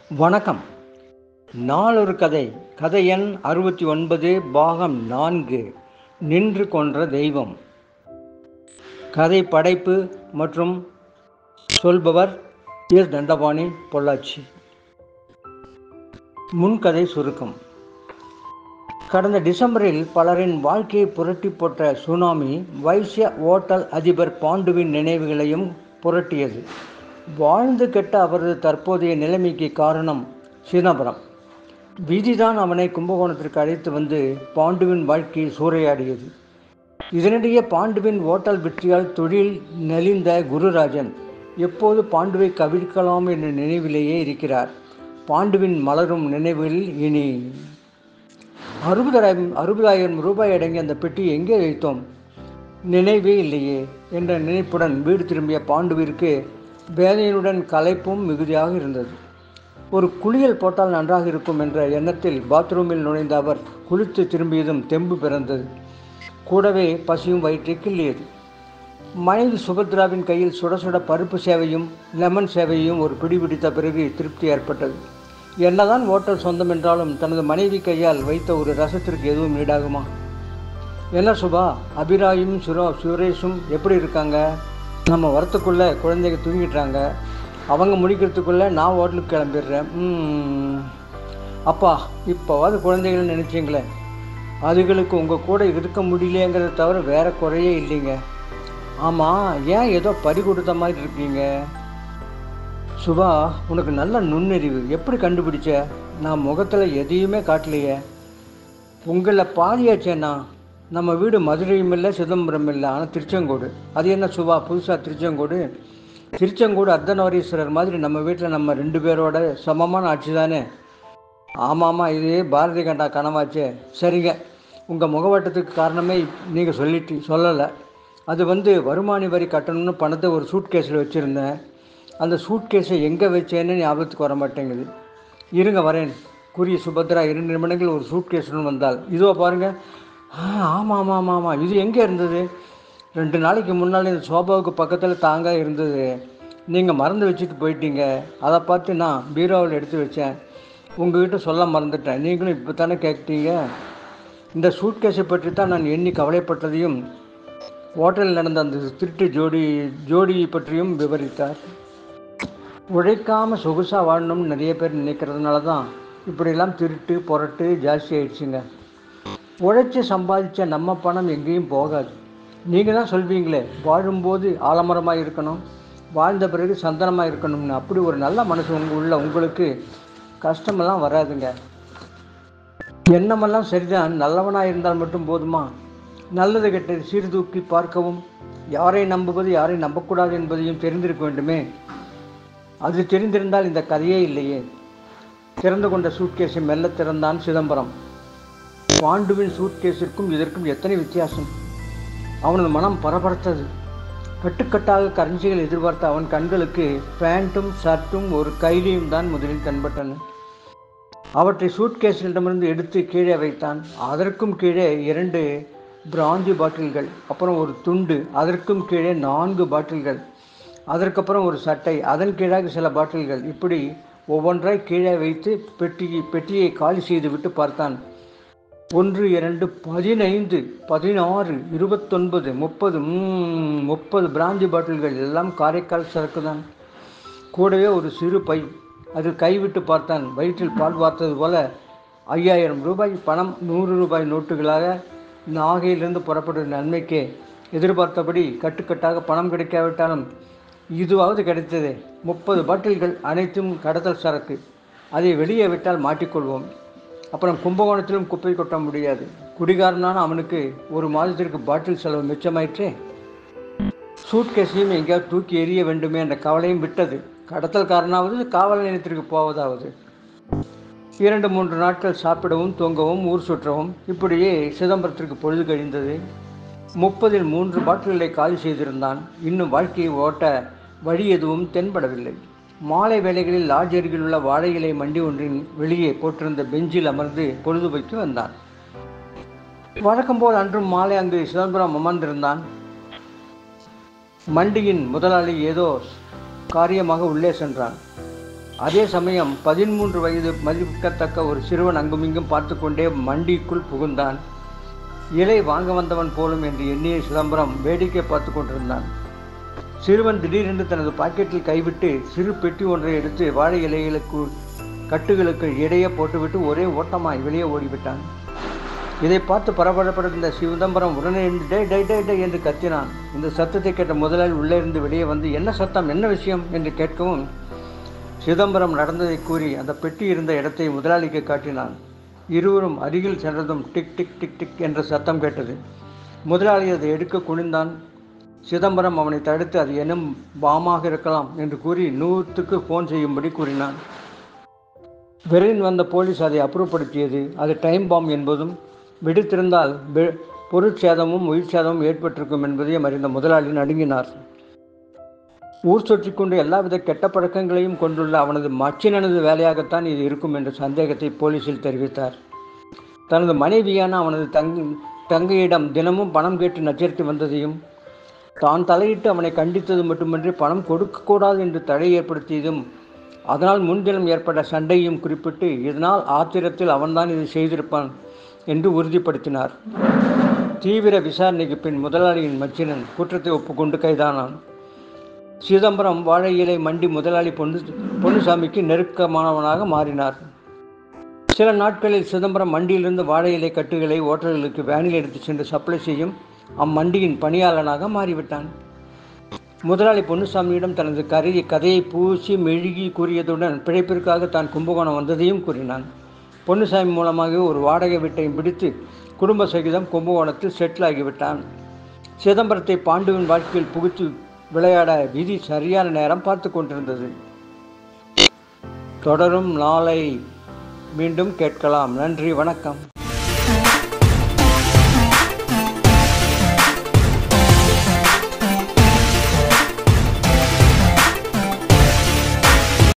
வணக்கம் நாளொரு கதை கதை எண் அறுபத்தி ஒன்பது பாகம் நான்கு நின்று கொன்ற தெய்வம் கதை படைப்பு மற்றும் சொல்பவர் எஸ் தண்டபாணி பொள்ளாச்சி முன்கதை சுருக்கம் கடந்த டிசம்பரில் பலரின் வாழ்க்கையை புரட்டி போட்ட சுனாமி வைசிய ஓட்டல் அதிபர் பாண்டுவின் நினைவுகளையும் புரட்டியது வாழ்ந்து கெட்ட அவரது தற்போதைய நிலைமைக்கு காரணம் சிதம்பரம் விதிதான் அவனை கும்பகோணத்திற்கு அழைத்து வந்து பாண்டுவின் வாழ்க்கையை சூறையாடியது இதனிடையே பாண்டுவின் ஓட்டல் வெற்றியால் தொழில் நெளிந்த குருராஜன் எப்போது பாண்டுவை கவிழ்க்கலாம் என்ற நினைவிலேயே இருக்கிறார் பாண்டுவின் மலரும் நினைவுகளில் இனி அறுபதாயிரம் அறுபதாயிரம் ரூபாய் அடங்கிய அந்த பெட்டியை எங்கே வைத்தோம் நினைவே இல்லையே என்ற நினைப்புடன் வீடு திரும்பிய பாண்டுவிற்கு வேலையினுடன் களைப்பும் மிகுதியாக இருந்தது ஒரு குளியல் போட்டால் நன்றாக இருக்கும் என்ற எண்ணத்தில் பாத்ரூமில் நுழைந்த அவர் குளித்து திரும்பியதும் தெம்பு பிறந்தது கூடவே பசியும் வயிற்றை கிள்ளியது மனைவி சுபத்ராவின் கையில் சுட சுட பருப்பு சேவையும் லெமன் சேவையும் ஒரு பிடி பிடித்த பிறகு திருப்தி ஏற்பட்டது என்னதான் ஓட்டல் சொந்தம் என்றாலும் தனது மனைவி கையால் வைத்த ஒரு ரசத்திற்கு எதுவும் ஈடாகுமா என்ன சுபா அபிராயும் சுரோ சுரேஷும் எப்படி இருக்காங்க நம்ம வரத்துக்குள்ளே குழந்தைங்க தூங்கிட்டாங்க அவங்க முடிக்கிறதுக்குள்ளே நான் ஹோட்டலுக்கு கிளம்பிடுறேன் ம். அப்பா இப்போவாது குழந்தைகள் நினச்சிங்களே அதுகளுக்கு உங்கள் கூட இருக்க முடியலைங்கிறத தவிர வேறு குறையே இல்லைங்க ஆமாம் ஏன் ஏதோ பறி கொடுத்த மாதிரி இருக்கீங்க சுபா உனக்கு நல்ல நுண்ணறிவு எப்படி கண்டுபிடிச்ச நான் முகத்தில் எதையுமே காட்டலையே உங்களை பாதியாச்சேண்ணா நம்ம வீடு மதுரையும் இல்லை சிதம்பரம் இல்லை ஆனால் திருச்செங்கோடு அது என்ன சுபா புதுசாக திருச்செங்கோடு திருச்செங்கோடு அர்த்தநாரீஸ்வரர் மாதிரி நம்ம வீட்டில் நம்ம ரெண்டு பேரோட சமமான ஆட்சி தானே ஆமாம்மா இது பாரதி கண்டா கனவாச்சே சரிங்க உங்கள் முகவட்டத்துக்கு காரணமே நீங்கள் சொல்லிட்டு சொல்லலை அது வந்து வருமானி வரி கட்டணும்னு பணத்தை ஒரு சூட் கேஸில் வச்சுருந்தேன் அந்த சூட் கேஸை எங்கே வச்சேன்னு ஞாபகத்துக்கு வர மாட்டேங்குது இருங்க வரேன் கூறிய சுபத்ரா இரண்டு நிமிடங்கள் ஒரு சூட் கேஸுடன் வந்தால் இதோ பாருங்கள் ஆ ஆமாம் ஆமாம் ஆமாம் ஆமாம் இது எங்கே இருந்தது ரெண்டு நாளைக்கு முன்னால் இந்த சோபாவுக்கு பக்கத்தில் தாங்க இருந்தது நீங்கள் மறந்து வச்சுட்டு போயிட்டீங்க அதை பார்த்து நான் பீரோவில் எடுத்து வச்சேன் உங்ககிட்ட சொல்ல மறந்துட்டேன் நீங்களும் இப்போ தானே கேட்டீங்க இந்த சூட்கேஸை பற்றி தான் நான் எண்ணி கவலைப்பட்டதையும் ஹோட்டலில் நடந்த அந்த திருட்டு ஜோடி ஜோடியை பற்றியும் விவரித்தார் உழைக்காமல் சொகுசாக வாழணும்னு நிறைய பேர் நினைக்கிறதுனால தான் இப்படியெல்லாம் திருட்டு புரட்டு ஜாஸ்தி ஆயிடுச்சுங்க உழைச்சி சம்பாதிச்ச நம்ம பணம் எங்கேயும் போகாது நீங்கள் தான் சொல்வீங்களே வாழும்போது ஆலமரமாக இருக்கணும் வாழ்ந்த பிறகு சந்தனமாக இருக்கணும்னு அப்படி ஒரு நல்ல மனசு உங்க உள்ள உங்களுக்கு கஷ்டமெல்லாம் வராதுங்க எண்ணமெல்லாம் சரிதான் நல்லவனாக இருந்தால் மட்டும் போதுமா நல்லது கெட்டது சீர்தூக்கி பார்க்கவும் யாரை நம்புவது யாரை நம்பக்கூடாது என்பதையும் தெரிந்திருக்க வேண்டுமே அது தெரிந்திருந்தால் இந்த கதையே இல்லையே திறந்து கொண்ட சூட்கேஸை மெல்ல திறந்தான் சிதம்பரம் பாண்டுவின் சூட்கேஸிற்கும் இதற்கும் எத்தனை வித்தியாசம் அவனது மனம் பரபரத்தது கட்டுக்கட்டாக கரன்சிகள் எதிர்பார்த்த அவன் கண்களுக்கு பேண்ட்டும் ஷர்ட்டும் ஒரு கைலியும் தான் முதலில் தென்பட்டன அவற்றை சூட்கேஸிடமிருந்து எடுத்து கீழே வைத்தான் அதற்கும் கீழே இரண்டு பிராந்தி பாட்டில்கள் அப்புறம் ஒரு துண்டு அதற்கும் கீழே நான்கு பாட்டில்கள் அதற்கப்புறம் ஒரு சட்டை அதன் கீழாக சில பாட்டில்கள் இப்படி ஒவ்வொன்றாய் கீழே வைத்து பெட்டியை பெட்டியை காலி செய்து விட்டு பார்த்தான் ஒன்று இரண்டு பதினைந்து பதினாறு இருபத்தொன்பது முப்பது ம், முப்பது பிராந்தி பாட்டில்கள் எல்லாம் காரைக்கால் சரக்கு தான் கூடவே ஒரு சிறு பை அதில் கைவிட்டு பார்த்தான் வயிற்றில் பால் பார்த்தது போல ஐயாயிரம் ரூபாய் பணம் நூறு ரூபாய் நோட்டுகளாக நாகையிலிருந்து புறப்படும் நன்மைக்கே எதிர்பார்த்தபடி கட்டுக்கட்டாக பணம் கிடைக்காவிட்டாலும் இதுவாவது கிடைத்ததே முப்பது பாட்டில்கள் அனைத்தும் கடத்தல் சரக்கு அதை வெளியே விட்டால் மாட்டிக்கொள்வோம் அப்புறம் கும்பகோணத்திலும் குப்பை கொட்ட முடியாது குடிகாரனான அவனுக்கு ஒரு மாதத்திற்கு பாட்டில் செலவு மிச்சமாயிற்றே சூட்கேஸையும் எங்கேயாவது தூக்கி எறிய வேண்டுமே என்ற கவலையும் விட்டது கடத்தல்காரனாவது காவல் நிலையத்திற்கு போவதாவது இரண்டு மூன்று நாட்கள் சாப்பிடவும் தூங்கவும் ஊர் சுற்றவும் இப்படியே சிதம்பரத்திற்கு பொழுது கழிந்தது முப்பதில் மூன்று பாட்டில்களை காலி செய்திருந்தான் இன்னும் வாழ்க்கையை ஓட்ட வழி எதுவும் தென்படவில்லை மாலை வேளைகளில் லாட்ஜ் அருகில் உள்ள வாழை இலை மண்டி ஒன்றின் வெளியே போட்டிருந்த பெஞ்சில் அமர்ந்து பொழுதுபோக்கி வந்தான் வழக்கம்போல் அன்றும் மாலை அங்கு சிதம்பரம் அமர்ந்திருந்தான் மண்டியின் முதலாளி ஏதோ காரியமாக உள்ளே சென்றான் அதே சமயம் பதிமூன்று வயது மதிப்பிக்கத்தக்க ஒரு சிறுவன் அங்குமிங்கும் பார்த்து கொண்டே மண்டிக்குள் புகுந்தான் இலை வாங்க வந்தவன் போலும் என்று எண்ணிய சிதம்பரம் வேடிக்கை பார்த்து கொண்டிருந்தான் சிறுவன் திடீரென்று தனது பாக்கெட்டில் கைவிட்டு சிறு பெட்டி ஒன்றை எடுத்து வாழை இலைகளுக்கு கட்டுகளுக்கு இடையே போட்டுவிட்டு ஒரே ஓட்டமாய் வெளியே ஓடிவிட்டான் இதை பார்த்து பரபரப்படைந்த சிதம்பரம் உடனே எழுந்து, டேய் டே டே டே என்று கத்தினான் இந்த சத்தத்தை கேட்ட முதலாளி உள்ளே இருந்து வெளியே வந்து என்ன சத்தம் என்ன விஷயம் என்று கேட்கவும் சிதம்பரம் நடந்ததை கூறி அந்த பெட்டி இருந்த இடத்தை முதலாளிக்கு காட்டினான் இருவரும் அருகில் சென்றதும் டிக் டிக் டிக் டிக் என்ற சத்தம் கேட்டது முதலாளி அதை எடுக்க குனிந்தான் சிதம்பரம் அவனை தடுத்து அது எனும் பாமாக இருக்கலாம் என்று கூறி நூற்றுக்கு ஃபோன் செய்யும்படி கூறினான் விரைவில் வந்த போலீஸ் அதை அப்புறப்படுத்தியது அது டைம் பாம் என்பதும் வெடித்திருந்தால் வெ- பொருட்சேதமும் உயிர் சேதமும் ஏற்பட்டிருக்கும் என்பதையும் அறிந்த முதலாளி நடுங்கினார் ஊர் சுற்றி கொண்டு எல்லாவித கெட்ட பழக்கங்களையும் கொண்டுள்ள அவனது மச்சினனது வேலையாகத்தான் இது இருக்கும் என்ற சந்தேகத்தை போலீசில் தெரிவித்தார் தனது மனைவியான அவனது தங்கி தங்கையிடம் தினமும் பணம் கேட்டு நச்சரித்து வந்ததையும் தான் தலையிட்டு அவனை கண்டித்தது மட்டுமின்றி பணம் கொடுக்கக்கூடாது என்று தடை ஏற்படுத்தியதும் அதனால் முன்தினம் ஏற்பட்ட சண்டையும் குறிப்பிட்டு இதனால் ஆத்திரத்தில் அவன்தான் இதை செய்திருப்பான் என்று உறுதிப்படுத்தினார் தீவிர விசாரணைக்கு பின் முதலாளியின் மச்சினன் குற்றத்தை ஒப்புக்கொண்டு கைதானான் சிதம்பரம் வாழை இலை மண்டி முதலாளி பொன்னு பொன்னுசாமிக்கு நெருக்கமானவனாக மாறினார் சில நாட்களில் சிதம்பரம் மண்டியிலிருந்து வாழை இலை கட்டுகளை ஓட்டல்களுக்கு வேனில் எடுத்து சென்று சப்ளை செய்யும் அம்மண்டியின் பணியாளனாக மாறிவிட்டான் முதலாளி பொன்னுசாமியிடம் தனது கரையை கதையை பூசி மெழுகி கூறியதுடன் பிழைப்பிற்காக தான் கும்பகோணம் வந்ததையும் கூறினான் பொன்னுசாமி மூலமாக ஒரு வாடகை வீட்டையும் பிடித்து குடும்ப சகிதம் கும்பகோணத்தில் செட்டில் ஆகிவிட்டான் சிதம்பரத்தை பாண்டுவின் வாழ்க்கையில் புகுத்தி விளையாட விதி சரியான நேரம் பார்த்து கொண்டிருந்தது தொடரும் நாளை மீண்டும் கேட்கலாம் நன்றி வணக்கம்